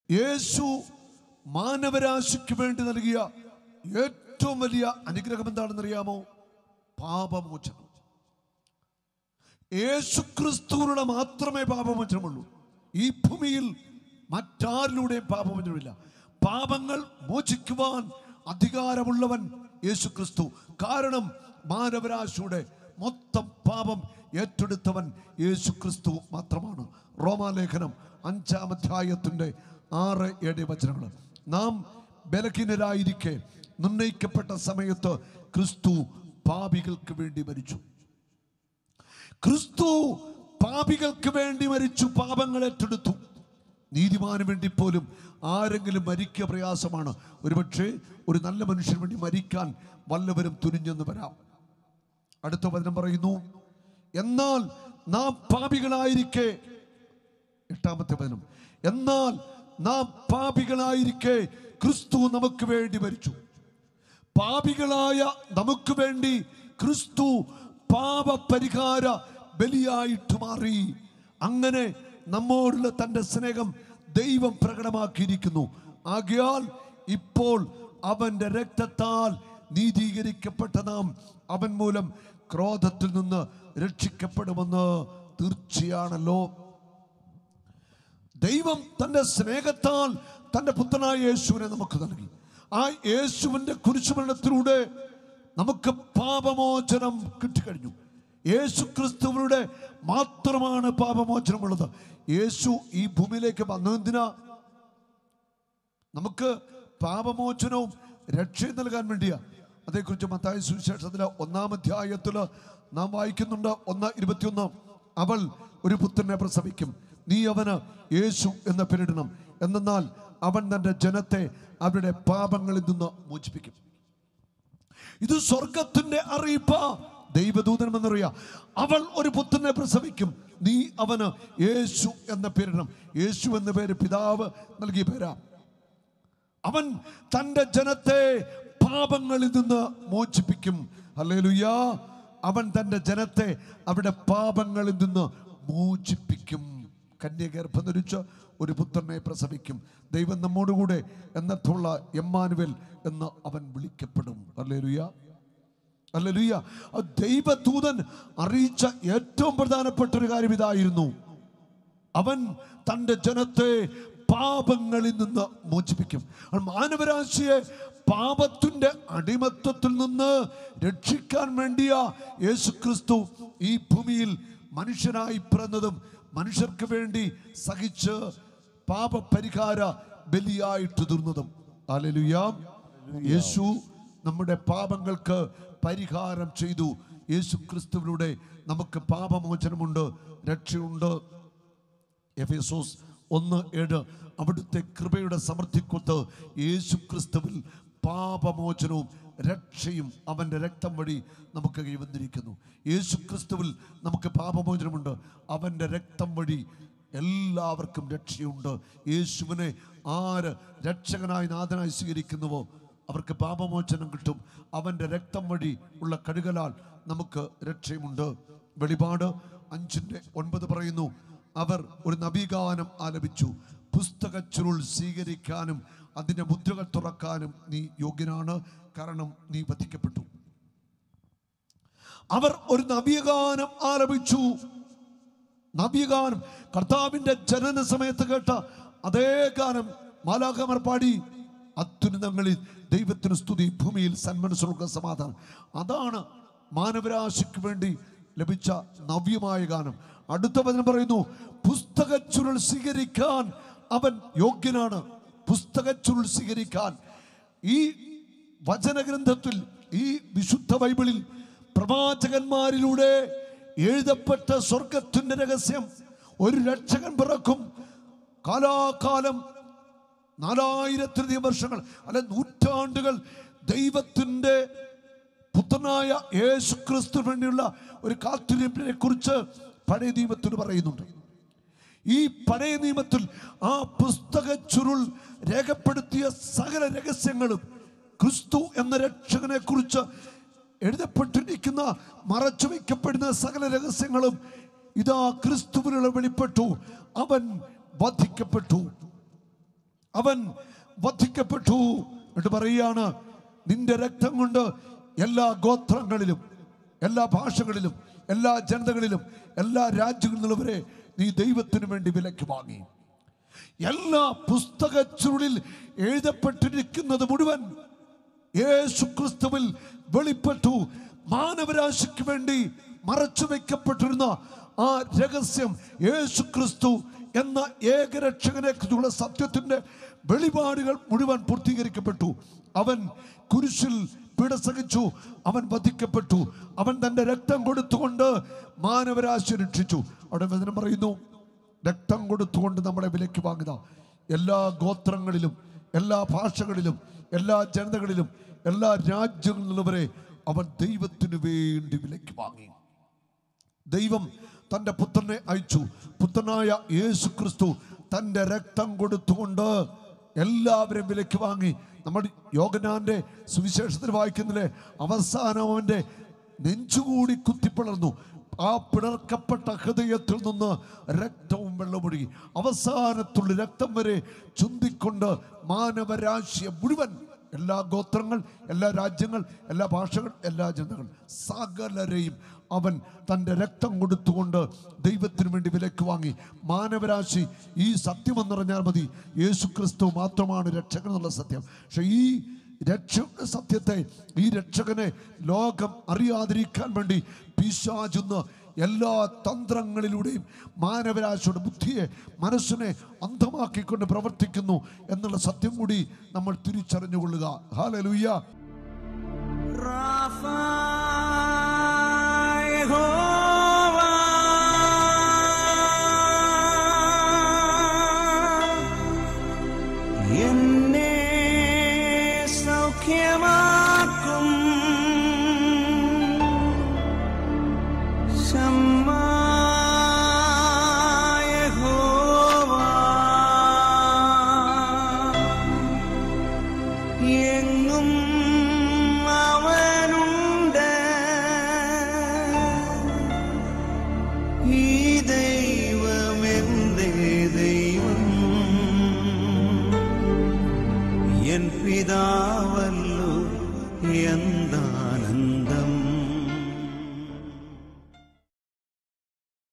യേശു മാനവരാശിക്ക് വേണ്ടി നൽകിയ ഏറ്റവും വലിയ അനുഗ്രഹം എന്താണെന്ന് അറിയാമോ പാപമോചനം യേശു ക്രിസ്തുവിലൂടെ മാത്രമേ പാപമോചനമുള്ളൂ ഈ ഭൂമിയിൽ മറ്റാരിലൂടെയും പാപമോചനമില്ല പാപങ്ങൾ മോചിക്കുവാൻ അധികാരമുള്ളവൻ യേശു ക്രിസ്തു കാരണം മാനവരാശിയുടെ മൊത്തം പാപം ഏറ്റെടുത്തവൻ യേശു ക്രിസ്തു മാത്രമാണ് റോമാലേഖനം അഞ്ചാം അധ്യായത്തിൻ്റെ ആറ് ഏഴ് വചനങ്ങൾ നാം ബലഹീനരായിരിക്കെ നിർണയിക്കപ്പെട്ട സമയത്ത് ക്രിസ്തു പാപികൾക്ക് വേണ്ടി മരിച്ചു ക്രിസ്തു പാപികൾക്ക് വേണ്ടി മരിച്ചു പാപങ്ങൾ ഏറ്റെടുത്തു നീതിമാന് വേണ്ടി പോലും ആരെങ്കിലും മരിക്കുക പ്രയാസമാണ് ഒരുപക്ഷെ ഒരു നല്ല മനുഷ്യന് വേണ്ടി മരിക്കാൻ വല്ലവരും തുനിഞ്ഞെന്ന് വരാം അടുത്ത വചനം പറയുന്നു എന്നാൽ നാം പാപികളായിരിക്കെ എട്ടാമത്തെ വചനം എന്നാൽ നാം പാപികളായിരിക്കെ ക്രിസ്തു നമുക്ക് വേണ്ടി മരിച്ചു പാപികളായ നമുക്ക് വേണ്ടി ക്രിസ്തു പാപപരിഹാര ബലിയായിട്ട് മാറി അങ്ങനെ നമ്മോടുള്ള തൻ്റെ സ്നേഹം ദൈവം പ്രകടമാക്കിയിരിക്കുന്നു ആകയാൽ ഇപ്പോൾ അവന്റെ രക്തത്താൽ നീതീകരിക്കപ്പെട്ട നാം അവൻ മൂലം ക്രോധത്തിൽ നിന്ന് രക്ഷിക്കപ്പെടുമെന്ന് തീർച്ചയാണല്ലോ ദൈവം തന്റെ സ്നേഹത്താൽ തന്റെ പുത്രനായ യേശുവിനെ നമുക്ക് നൽകി ആ യേശുവിന്റെ കുരിശുമരണത്തിലൂടെ നമുക്ക് പാപമോചനം കിട്ടിക്കഴിഞ്ഞു യേശു ക്രിസ്തുവിലൂടെ മാത്രമാണ് പാപമോചനമുള്ളത് യേശു ഈ ഭൂമിയിലേക്ക് വന്നു എന്തിനാ നമുക്ക് പാപമോചനവും രക്ഷയും നൽകാൻ വേണ്ടിയാ അതേക്കുറിച്ച് മത്തായ സുവിശേഷത്തിലെ ഒന്നാം അധ്യായത്തിൽ നാം വായിക്കുന്നുണ്ട് ഒന്ന് ഇരുപത്തിയൊന്ന് അവൾ ഒരു പുത്രനെ പ്രസവിക്കും നീ അവന് യേശു എന്ന് പേരിടണം എന്നാൽ അവൻ തന്റെ ജനത്തെ അവരുടെ പാപങ്ങളിൽ നിന്ന് മോചിപ്പിക്കും ഇത് സ്വർഗത്തിന്റെ അറിയിപ്പ ദൈവദൂതൻ എന്നറിയാം അവൾ ഒരു പുത്രനെ പ്രസവിക്കും നീ അവന് യേശു എന്ന പേരിടണം യേശു എന്ന പേര് പിതാവ് നൽകിയ പേരാ അവൻ തന്റെ ജനത്തെ പാപങ്ങളിൽ നിന്ന് മോചിപ്പിക്കും ഹല്ലേലൂയാ അവൻ തന്റെ ജനത്തെ അവിടെ പാപങ്ങളിൽ നിന്ന് മോചിപ്പിക്കും കന്യഗർഭം ധരിച്ച് ഒരു പുത്രനെ പ്രസവിക്കും ദൈവം നമ്മോടുകൂടെ എന്നത്തുള്ള എമ്മാനുവൽ എന്ന് അവൻ വിളിക്കപ്പെടും ഹല്ലേലൂയാ ഹല്ലേലൂയ ആ ദൈവദൂതൻ അറിയിച്ച ഏറ്റവും പ്രധാനപ്പെട്ട ഒരു കാര്യം ഇതായിരുന്നു അവൻ തൻ്റെ ജനത്തെ പാപങ്ങളിൽ നിന്ന് മോചിപ്പിക്കും അപ്പോൾ മാനവരാശിയെ പാപത്തിൻ്റെ അടിമത്തത്തിൽ നിന്ന് രക്ഷിക്കാൻ വേണ്ടിയ യേശു ക്രിസ്തു ഈ ഭൂമിയിൽ മനുഷ്യനായി പിറന്നതും മനുഷ്യർക്ക് വേണ്ടി സഹിച്ച് പാപപരിഹാര ബലിയായിട്ട് തീർന്നതും ഹല്ലേലൂയ യേശു നമ്മുടെ പാപങ്ങൾക്ക് പരിഹാരം ചെയ്തു യേശു ക്രിസ്തുവിലൂടെ നമുക്ക് പാപമോചനമുണ്ട് രക്ഷയുണ്ട് എഫേസോസ് ഒന്ന് ഏഴ് അവിടുത്തെ കൃപയുടെ സമൃദ്ധിക്കൊത്ത് യേശു ക്രിസ്തുവിൽ പാപമോചനവും രക്ഷയും അവൻ്റെ രക്തം വഴി നമുക്ക് കൈവന്നിരിക്കുന്നു യേശു ക്രിസ്തുവിൽ നമുക്ക് പാപമോചനമുണ്ട് അവൻ്റെ രക്തം വഴി എല്ലാവർക്കും രക്ഷയുണ്ട് യേശുവിനെ ആര് രക്ഷകനായി നാഥനായി സ്വീകരിക്കുന്നുവോ അവർക്ക് പാപമോചനം കിട്ടും അവൻ്റെ രക്തം വഴി ഉള്ള കഴുകലാൽ നമുക്ക് രക്ഷയുമുണ്ട് വെളിപാട് അഞ്ചിൻ്റെ ഒൻപത് പറയുന്നു അവർ ഒരു നവീഗാനം ആലപിച്ചു പുസ്തക ചുരുൾ സ്വീകരിക്കാനും അതിൻ്റെ മുദ്രകൾ തുറക്കാനും നീ യോഗ്യനാണ് കാരണം നീ വധിക്കപ്പെട്ടു അവർ ഒരു നവീഗാനം ആലപിച്ചു നവ്യഗാനം കർത്താവിന്റെ ജനന സമയത്ത് കേട്ട അതേ ഗാനം മാലാഖമർ പാടി അത്യുന്നതങ്ങളിൽ ദൈവത്തിന് സ്തുതി ഭൂമിയിൽ സന്മനസ്സുള്ള സമാധാനം അതാണ് മാനവരാശിക്ക് വേണ്ടി ലഭിച്ച നവ്യമായ ഗാനം അടുത്ത വചനം പറയുന്നു പുസ്തക ചുരുൾ സ്വീകരിക്കാൻ അവൻ യോഗ്യനാണ് പുസ്തക ചുരുൾ സ്വീകരിക്കാൻ ഈ വചനഗ്രന്ഥത്തിൽ ഈ വിശുദ്ധ ബൈബിളിൽ പ്രവാചകന്മാരിലൂടെ എഴുതപ്പെട്ട സ്വർഗത്തിന്റെ രഹസ്യം ഒരു രക്ഷകൻ പിറക്കും കാലാകാലം നാലായിരത്തിലധികം വർഷങ്ങൾ അല്ലെ നൂറ്റാണ്ടുകൾ ദൈവത്തിൻ്റെ പുത്രനായ യേശു ക്രിസ്തു വേണ്ടിയുള്ള ഒരു കാത്തിരിപ്പിനെ കുറിച്ച് പഴയ നിയമത്തിൽ പറയുന്നുണ്ട് ഈ പഴയ നിയമത്തിൽ ആ പുസ്തക ചുരുൾ രേഖപ്പെടുത്തിയ സകല രഹസ്യങ്ങളും ക്രിസ്തു എന്ന രക്ഷകനെ കുറിച്ച് എഴുതപ്പെട്ടിരിക്കുന്ന മറച്ചു വയ്ക്കപ്പെടുന്ന സകല രഹസ്യങ്ങളും ഇതാ ക്രിസ്തുവിനുള്ള വെളിപ്പെട്ടു അവൻ വധിക്കപ്പെട്ടു അവൻ വധിക്കപ്പെട്ടു എന്ന് പറയുകയാണ് നിന്റെ രക്തം കൊണ്ട് എല്ലാ ഗോത്രങ്ങളിലും എല്ലാ ഭാഷകളിലും എല്ലാ ജനതകളിലും എല്ലാ രാജ്യങ്ങളിലുള്ളവരെ നീ ദൈവത്തിന് വേണ്ടി വിലക്ക് വാങ്ങി എല്ലാ പുസ്തക ചുരുളിൽ എഴുതപ്പെട്ടിരിക്കുന്നത് മുഴുവൻ യേശു ക്രിസ്തുവിൽ വെളിപ്പെട്ടു മാനവരാശിക്ക് വേണ്ടി മറച്ചു വെക്കപ്പെട്ടിരുന്ന ആ രഹസ്യം യേശു ക്രിസ്തു എന്ന ഏകരക്ഷകനെ കുറിച്ചുള്ള സത്യത്തിന്റെ വെളിപാടുകൾ മുഴുവൻ പൂർത്തീകരിക്കപ്പെട്ടു അവൻ കുരിശിൽ പിടസഹിച്ചു അവൻ വധിക്കപ്പെട്ടു അവൻ തന്റെ രക്തം കൊടുത്തുകൊണ്ട് മാനവരാശി രക്ഷിച്ചു അവിടെ വചനം പറയുന്നു രക്തം കൊടുത്തുകൊണ്ട് നമ്മളെ വിലയ്ക്ക് വാങ്ങുക എല്ലാ ഗോത്രങ്ങളിലും എല്ലാ ഭാഷകളിലും എല്ലാ ജനതകളിലും എല്ലാ രാജ്യങ്ങളിലുള്ളവരെ അവൻ ദൈവത്തിന് വേണ്ടി വിലയ്ക്ക് വാങ്ങി ദൈവം തൻ്റെ പുത്രനെ അയച്ചു പുത്രനായ യേശു ക്രിസ്തു തൻ്റെ രക്തം കൊടുത്തുകൊണ്ട് എല്ലാവരും വിലയ്ക്ക് വാങ്ങി നമ്മൾ യോഗനാന്റെ സുവിശേഷത്തിൽ വായിക്കുന്നില്ലേ അവസാനം അവൻ്റെ നെഞ്ചുകൂടി കുത്തിപ്പിളർന്നു ആ പിളർക്കപ്പെട്ട ഹൃദയത്തിൽ നിന്ന് രക്തവും വെള്ളമൊഴുകി അവസാനത്തുള്ള രക്തം വരെ ചുന്തിക്കൊണ്ട് മാനവരാശിയെ മുഴുവൻ എല്ലാ ഗോത്രങ്ങൾ എല്ലാ രാജ്യങ്ങൾ എല്ലാ ഭാഷകൾ എല്ലാ ജനതകൾ സകലരെയും അവൻ തൻ്റെ രക്തം കൊടുത്തുകൊണ്ട് ദൈവത്തിന് വേണ്ടി വിലക്ക് വാങ്ങി മാനവരാശി ഈ സത്യമെന്നറിഞ്ഞാൽ മതി യേശു ക്രിസ്തു മാത്രമാണ് രക്ഷകൻ എന്നുള്ള സത്യം പക്ഷെ ഈ രക്ഷ സത്യത്തെ ഈ രക്ഷകനെ ലോകം അറിയാതിരിക്കാൻ വേണ്ടി പിശാചുന്ന എല്ലാ തന്ത്രങ്ങളിലൂടെയും മാനവരാശിയുടെ ബുദ്ധിയെ മനസ്സിനെ അന്ധമാക്കിക്കൊണ്ട് പ്രവർത്തിക്കുന്നു എന്നുള്ള സത്യം കൂടി നമ്മൾ തിരിച്ചറിഞ്ഞുകൊള്ളുക ഹാലലുയ്യ Rafa